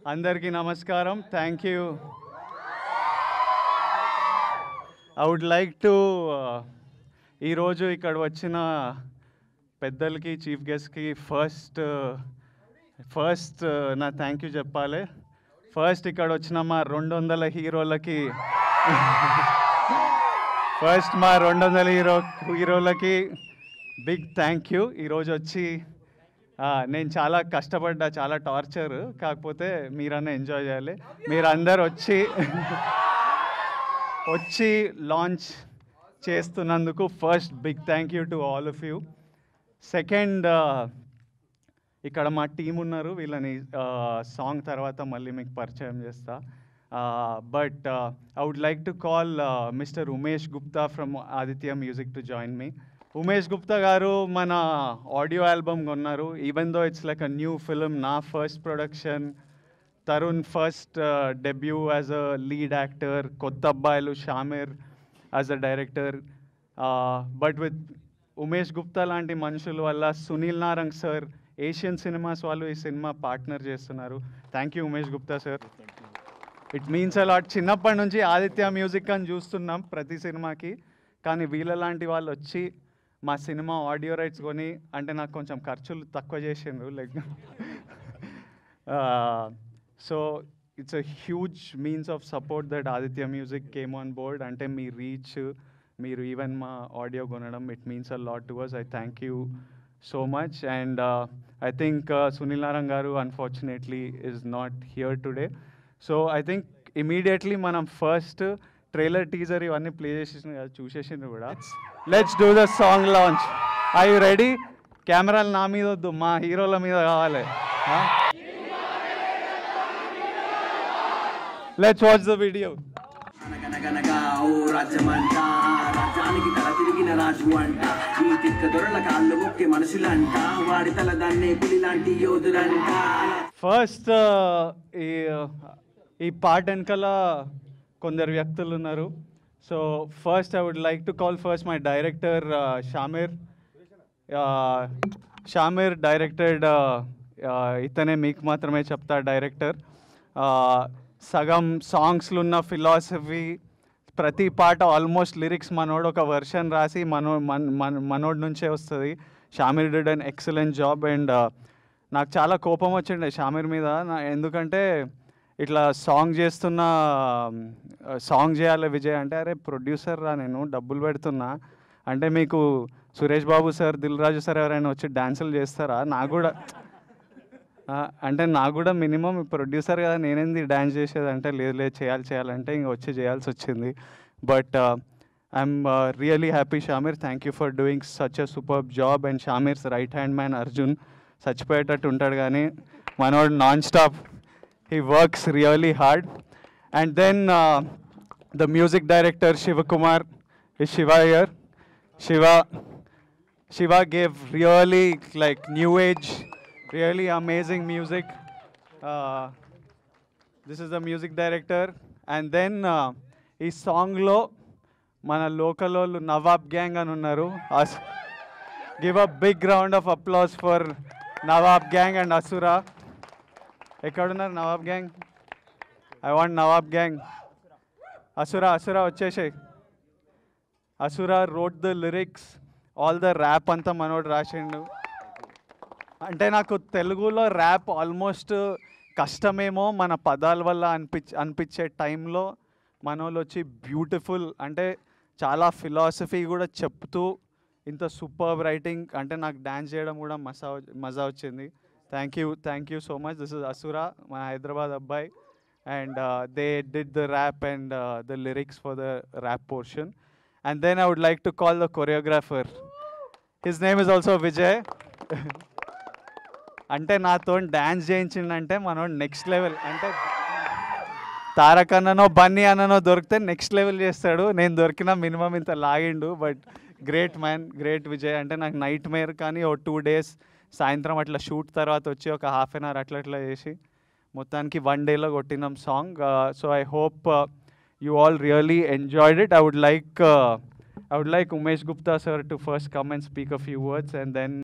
అందరికీ నమస్కారం thank you I would like to ఈరోజు ఇక్కడ వచ్చిన పెద్దలకి చీఫ్ గెస్ట్కి ఫస్ట్ ఫస్ట్ నా థ్యాంక్ యూ చెప్పాలి ఫస్ట్ ఇక్కడ వచ్చిన మా రెండు వందల హీరోలకి ఫస్ట్ మా రెండు వందల హీరో హీరోలకి బిగ్ థ్యాంక్ యూ ఈరోజు వచ్చి ఆ, నేను చాలా కష్టపడ్డా చాలా టార్చర్ కాకపోతే మీరన్నా ఎంజాయ్ చేయాలి మీరందరు వచ్చి వచ్చి లాంచ్ చేస్తున్నందుకు first big thank you to all of you second ఇక్కడ మా టీం ఉన్నారు వీళ్ళని సాంగ్ తర్వాత మళ్ళీ మీకు పరిచయం చేస్తా but I would like to call mister Umesh Gupta from Aditya music to join me Umesh Gupta garu మన ఆడియో ఆల్బమ్ కొన్నారు even though it's like a new film నా first production Tarun first debut as a lead actor కొత్త అబ్బాయిలు Shameer as a director but with Umesh Gupta లాంటి మనుషుల వల్ల Sunil Narang sir Asian Cinemas వాళ్ళు ఈ సినిమా పార్ట్నర్ చేస్తున్నారు thank you Umesh Gupta sir it means a lot చిన్నప్పటి నుంచి ఆదిత్య మ్యూజిక్ అని చూస్తున్నాం ప్రతి సినిమాకి కానీ వీళ్ళ లాంటి వాళ్ళు వచ్చి మా సినిమా ఆడియో రైట్స్ కొని అంటే నాకు కొంచెం ఖర్చులు తక్కువ చేసిండ్రు like so it's a huge means of support that Aditya music came on board అంటే మీ రీచ్ మీరు ఈవెన్ మా ఆడియో కొనడం it means a lot to us I thank you so much and I think Sunil Narang garu unfortunately is not here today so I think immediately మనం first trailer teaser ఇవన్నీ play చేసేసిన కదా చూసేసిండ్రు కూడా let's do the song launch are you ready కెమెరాలు నా మీద వద్దు మా హీరోల మీద కావాలి లెట్స్ వాచ్ ద వీడియో అనగనగనగా ఓ రాజ్యమంట రాజ్యానికి తల తిరిగిన రాజు అంట ఈ తిక్క దొరల కాళ్ళు మొక్కే మనుషులంట వాడి తల దాన్నే పులి లాంటి యోధులంట ఫస్ట్ ఈ ఈ పాట వెనకాల కొందరు వ్యక్తులు ఉన్నారు so first I would like to call first my director Shameer Shameer directed ఇతనే మీకు మాత్రమే చెప్తా డైరెక్టర్ సగం సాంగ్స్లో ఉన్న ఫిలాసఫీ ప్రతి పాట ఆల్మోస్ట్ లిరిక్స్ మనోడు ఒక వర్షన్ రాసి మనో మన మన మనోడి నుంచే వస్తుంది Shameer did an excellent job and నాకు చాలా కోపం వచ్చిండే షామీర్ మీద నా ఎందుకంటే ఇట్లా సాంగ్ చేస్తున్న సాంగ్ చేయాలి విజయ్ అంటే అరే ప్రొడ్యూసర్ రా నేను డబ్బులు పెడుతున్నా అంటే మీకు సురేష్ బాబు సార్ దిల్ రాజు సార్ ఎవరైనా వచ్చి డ్యాన్సులు చేస్తారా నాకు కూడా ఆ, అంటే నాకు కూడా మినిమం ప్రొడ్యూసర్ కదా నేనేంది డ్యాన్స్ చేసేది అంటే లేదు లేదు చేయాలి చేయాలంటే ఇంక వచ్చి చేయాల్సి వచ్చింది but I'm really happy Shameer thank you for doing such a super job and Shameer's right hand man Arjun చచ్చిపోయేటట్టు ఉంటాడు కానీ మనోడు non stop he works really hard and then the music director Shivakumar is Shiva here Shiva Shiva gave really like new age, really amazing music. Uh, this is the music director. And then uh, ఈ సాంగ్లో మన local వాళ్ళు Nawab gang అని ఉన్నారు give a big round of applause for Nawab gang and Asura ఎక్కడున్నారు Nawab gang I want Nawab gang Asura Asura వచ్చేసాయి Asura wrote the lyrics all the rap అంతా మనోడు రాసిండు అంటే నాకు తెలుగులో ర్యాప్ ఆల్మోస్ట్ కష్టమేమో మన పదాల వల్ల అనిపించ అనిపించే టైంలో మనోళ్ళు వచ్చి బ్యూటిఫుల్ అంటే చాలా ఫిలాసఫీ కూడా చెప్తూ ఇంత సూపర్ రైటింగ్ అంటే నాకు డ్యాన్స్ చేయడం కూడా మసా మజా వచ్చింది thank you thank you so much this is Asura మా హైదరాబాద్ అబ్బాయి and they did the rap and the lyrics for the rap portion And then I would like to call the choreographer. His name is also Vijay. అంటే నాతో dance చేయించిండంటే మనోడు next level అంటే తారక్ అన్ననో బన్నీ అన్ననో దొరికితే next level చేస్తాడు నేను దొరికిన minimum ఇంత లాగిండు but great man great Vijay అంటే నాకు నైట్ మేర్ కానీ ఓ టూ డేస్ సాయంత్రం అట్లా షూట్ తర్వాత వచ్చి ఒక హాఫ్ అన్ అవర్ అట్లా అట్లా చేసి మొత్తానికి వన్ డేలో కొట్టినాం song so I hope you all really enjoyed it. I would like uh, I would like Umesh Gupta sir to first come and speak a few words and then